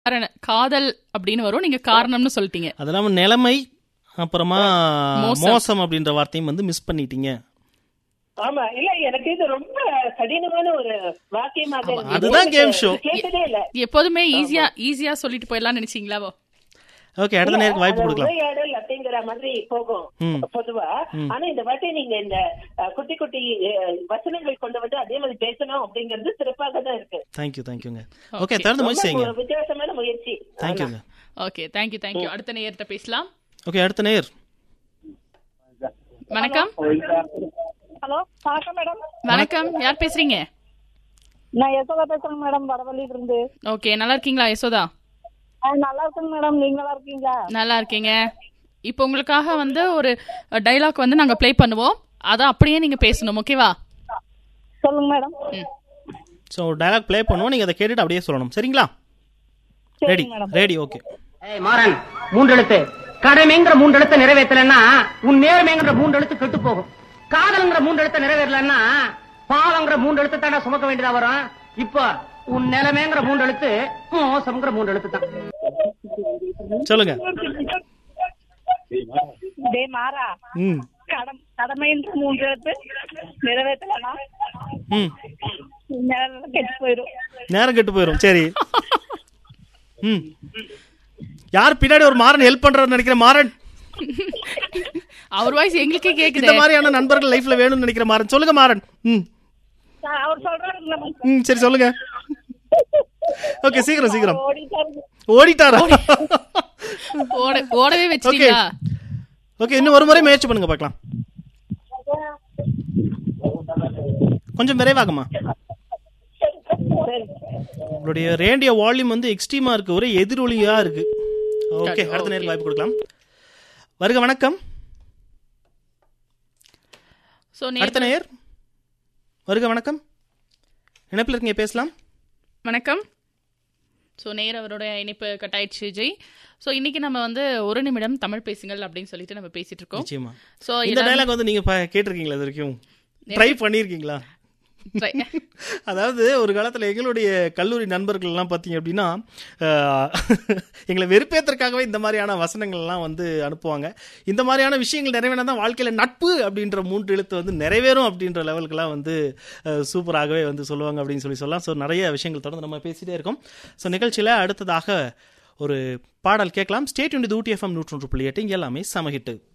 காரண- காதல் அப்படின்னு வரும் நீங்க காரணம்னு சொல்லிட்டீங்க அது இல்லாம நிலைமை அப்புறமா மோசம். மோசம் அப்படின்ற வார்த்தையும் வந்து மிஸ் பண்ணிட்டீங்க ஆமா இல்ல எனக்கு இது ரொம்ப கடினமான ஒரு வாக்கியமாக இருந்தது. அதுதான் game எனக்கு show. கேட்டதே இல்ல எப்போதுமே ஈஸியா ஈஸியா சொல்லிட்டு போயிடலாம் நினைச்சீங்களா ஓகே அடுத்த நேருக்கு வாய்ப்பு அது கொடுக்கலாம் உரையாடல் அப்படிங்கிற மாதிரி போகும் ம். பொதுவா ஆனா இந்த வாட்டி நீங்க இந்த அஹ், குட்டி குட்டி அஹ், வசனங்கள் கொண்டு வந்து அதே மாதிரி பேசணும் அப்படிங்கிறது சிறப்பாக தான் இருக்கு தேங்க்யூ தேங்க்யூங்க ஓகே தொடர்ந்து முயற்சி ரொம்ப செய்யுங்க ஒரு வித்தியாசமான முயற்சி தேங்க்யூங்க ஓகே தேங்க்யூ தேங்க்யூ அடுத்த நேயர்கிட்ட பேசலாம் ஓகே அடுத்த நேர் வணக்கம் ஹலோ வணக்கம் மேடம் வணக்கம் யார் பேசுறீங்க நான் யசோதா பேசுறேன் மேடம் வடவள்ளியில இருந்து ஓகே நல்லா இருக்கீங்களா யசோதா ஆ, நல்லா இருக்கேங்க மேடம் நீங்க நல்லா இருக்கீங்களா நல்லா இருக்கீங்க இப்போ உங்களுக்காக வந்து ஒரு டைலாக் வந்து நாங்க ப்ளே பண்ணுவோம் அதை அப்படியே நீங்க பேசணும் ஓகேவா சொல்லுங்க மேடம் ஸோ டயலாக் ப்ளே பண்ணுவோம் நீங்கள் அதை கேட்டுட்டு அப்படியே சொல்லணும் சரிங்களா ரெடி சரிங்க மேடம் ரெடி ஓகே ஏய் மாறன் மூன்றெழுத்து கடமைங்கிற மூன்றெழுத்தை நிறைவேற்றலன்னா உன் நேர்மைங்கிற மூன்றெழுத்து கெட்டு போகும் காதல்ங்கிற மூன்றெழுத்தை நிறைவேறலன்னா பாவங்கிற மூன்றெழுத்து தானே சுமக்க வேண்டியதா வரும் இப்போ உன் நிலைமைங்கிற மூன்றெழுத்து மோசம்ங்கிற மூன்றெழுத்து தான் சொல்லுங்க டே மாறா ம் கடம் கடமைன்ற மூன்று எழுத்து நிறைவேற்றலாம் ம் நேரம் கெட்டு போயிடும் நேரம் கெட்டு போயிடும் சரி ம் யார் பின்னாடி ஒரு மாறன் ஹெல்ப் பண்றாருன்னு நினைக்கிற மாறன் அவர் வாய்ஸ் எங்களுக்கே இந்த கேக்குது மாதிரியான நண்பர்கள் லைஃப்ல வேணும்னு நினைக்கிற மாறன் சொல்லுங்க மாறன் ம் அவர் சொல்றாரு நம்ம ம் சரி சொல்லுங்க ஓகே சீக்கிரம் சீக்கிரம் ஓடிட்டாரு ஓடிட்டாரா ஓட ஓடவே வச்சிட்டீங்களா ஓகே இன்னும் ஒரு முறை முயற்சி பண்ணுங்க பார்க்கலாம் கொஞ்சம் விரைவாகமா சரி உங்களுடைய ரேடியோ வால்யூம் வந்து எக்ஸ்ட்ரீமா இருக்கு ஒரே எதிரொலியா இருக்கு ஓகே அடுத்த நேரம் வாய்ப்பு கொடுக்கலாம் வருக வணக்கம் சோ அடுத்த நேயர் வருக வணக்கம் இணைப்பில் இருக்கீங்க பேசலாம் வணக்கம் ஸோ நேர் அவரோட இணைப்பு கட்டாயிடுச்சு ஜெய் ஸோ இன்னைக்கு நம்ம வந்து ஒரு நிமிடம் தமிழ் பேசுங்கள் அப்படின்னு சொல்லிட்டு நம்ம பேசிட்டு இருக்கோம் நிச்சயமா ஸோ இந்த டைலாக் வந்து நீங்க ப- கேட்டிருக்கீங்களா இது வரைக்கும் ட்ரை பண்ணியிருக்கீங்களா அதாவது ஒரு காலத்துல எங்களுடைய கல்லூரி நண்பர்கள் எல்லாம் பாத்தீங்க அப்படின்னா ஆஹ், எங்களை வெறுப்பேற்றதுக்காகவே இந்த மாதிரியான வசனங்கள் எல்லாம் வந்து அனுப்புவாங்க இந்த மாதிரியான விஷயங்கள் நிறைவேறினா தான் வாழ்க்கையில நட்பு அப்படின்ற மூன்று எழுத்து வந்து நிறைவேறும் அப்படின்ற லெவலுக்குலாம் வந்து ஆஹ், சூப்பராகவே வந்து சொல்லுவாங்க அப்படின்னு சொல்லி சொல்லலாம் ஸோ நிறைய விஷயங்கள் தொடர்ந்து நம்ம பேசிட்டே இருக்கோம் ஸோ நிகழ்ச்சியில அடுத்ததாக ஒரு பாடல் கேட்கலாம் ஸ்டேட் யூனிட் ஊட்டி எஃப்எம் நூற்றொன்று புள்ளி எட்டு இங்க எல்லாமே சமஹிட்டு